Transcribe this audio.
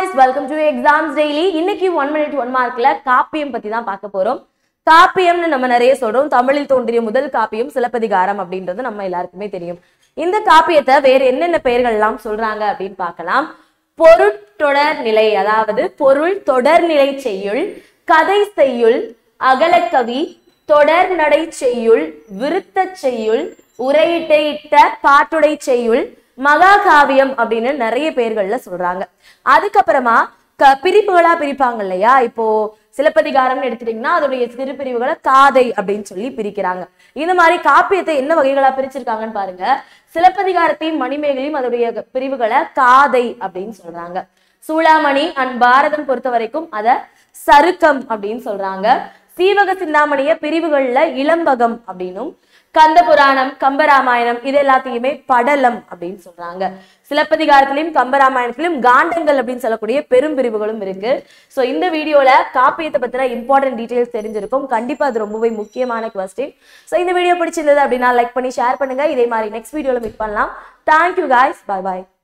guys welcome to exams daily இன்னைக்கு one minute one மார்க்ல காப்பியம் பத்தி தான் பார்க்க போறோம் காப்பியம்னு நம்ம நிறைய சொல்றோம் தமிழில் தோன்றிய முதல் காப்பியம் சிலப்பதிகாரம் அப்படின்றது நம்ம எல்லாருக்குமே தெரியும் இந்த காப்பியத்தை வேற என்னென்ன பெயர்கள் எல்லாம் சொல்றாங்க அப்படின்னு பார்க்கலாம் பொருட்தொடர் நிலை அதாவது பொருள் தொடர்நிலை செய்யுள் கதை செய்யுள் அகலக்கவி தொடர் நடை செய்யுள் விருத்த செய்யுள் உரையிட்ட பாட்டுடை செய்யுள் மகாகாவியம் அப்படின்னு நிறைய பெயர்கள்ல சொல்றாங்க அதுக்கப்புறமா க பிரிப்புகளா பிரிப்பாங்க இல்லையா இப்போ சிலப்பதிகாரம்னு எடுத்துட்டீங்கன்னா அதோடைய சிறு பிரிவுகளை காதை அப்படின்னு சொல்லி பிரிக்கிறாங்க இந்த மாதிரி காப்பியத்தை என்ன வகைகளா பிரிச்சிருக்காங்கன்னு பாருங்க சிலப்பதிகாரத்தையும் மணிமேகலையும் அதோடைய பிரிவுகளை காதை அப்படின்னு சொல்றாங்க சூளாமணி அண்ட் பாரதம் பொறுத்த வரைக்கும் அத சருக்கம் அப்படின்னு சொல்றாங்க சீவக சிந்தாமணிய பிரிவுகள்ல இளம்பகம் அப்படின்னும் கந்த புராணம் கம்பராமாயணம் இது எல்லாத்தையுமே படலம் அப்படின்னு சொல்றாங்க சிலப்பதிகாரத்திலையும் கம்பராமாயணத்திலும் காண்டங்கள் அப்படின்னு சொல்லக்கூடிய பெரும் பிரிவுகளும் இருக்கு ஸோ இந்த வீடியோல காப்பியத்தை பத்தின இம்பார்ட்டன்ட் டீடைல்ஸ் தெரிஞ்சிருக்கும் கண்டிப்பா அது ரொம்பவே முக்கியமான கொஸ்டின் ஸோ இந்த வீடியோ பிடிச்சிருந்தது அப்படின்னா லைக் பண்ணி ஷேர் பண்ணுங்க இதே மாதிரி நெக்ஸ்ட் வீடியோல மீட் பண்ணலாம் தேங்க்யூ guys bye பாய்